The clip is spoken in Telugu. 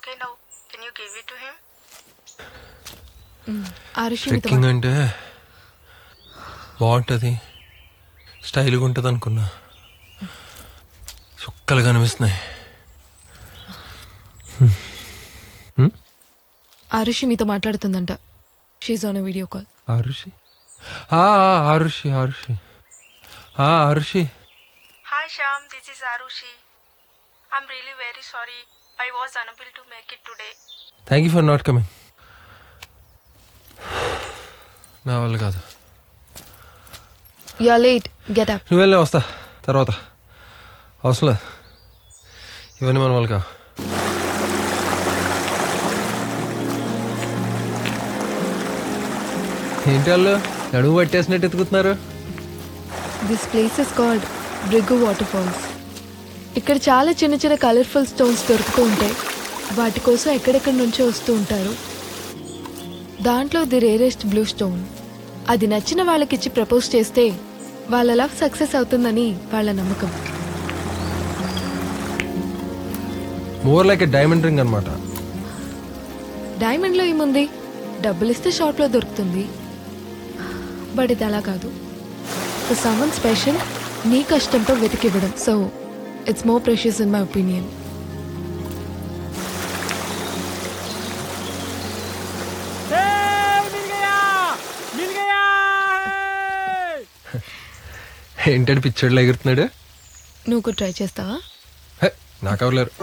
okay now. Can you give it to him? Arushi మీతో ట్రెక్కింగ్ అంటే బాగుంటుంది స్టైల్గా ఉంటుంది అనుకున్నా చుక్కలు కనిపిస్తున్నాయి ఆరుషి మీతో మాట్లాడుతుందంట she's on video call Arushi ఆ, ఆ, ఆరుషి ఆరుషి ఆ, Arushi Hi Sham, this is Arushi. I'm really very sorry. I was unable to make it today. Thank you for not coming నా వల్ల కాదు యా లేట్ గెట్ అప్ నువ్వు వెళ్ళే వస్తా తర్వాత అవసరం లేదు ఇవన్నీ మన వాళ్ళు కావు ఏంటి వాళ్ళు నడుము పట్టేసినట్టు ఎత్తుకుతున్నారు this place is called Bhrigu water falls ఇక్కడ చాలా చిన్న చిన్న కలర్ఫుల్ స్టోన్స్ దొరుకుతూ ఉంటాయి వాటి కోసం ఎక్కడెక్కడి నుంచో వస్తూ ఉంటారు దాంట్లో ది రేరెస్ట్ బ్లూ స్టోన్ అది నచ్చిన వాళ్ళకిచ్చి ప్రపోజ్ చేస్తే వాళ్ళ లవ్ సక్సెస్ అవుతుందని వాళ్ళ నమ్మకం more like a diamond ring అనమాట డైమండ్లో ఏముంది డబ్బులు ఇస్తే షాప్లో దొరుకుతుంది బట్ ఇది అలా కాదు సమ్మన్ స్పెషల్ నీ కష్టంతో వెతికివ్వడం so it's more precious in my opinion ఏంటంటే పిచ్చోడ్లు ఎగురుతున్నాడు నువ్వు కూడా ట్రై చేస్తావా హే, నాకెవరు లేరు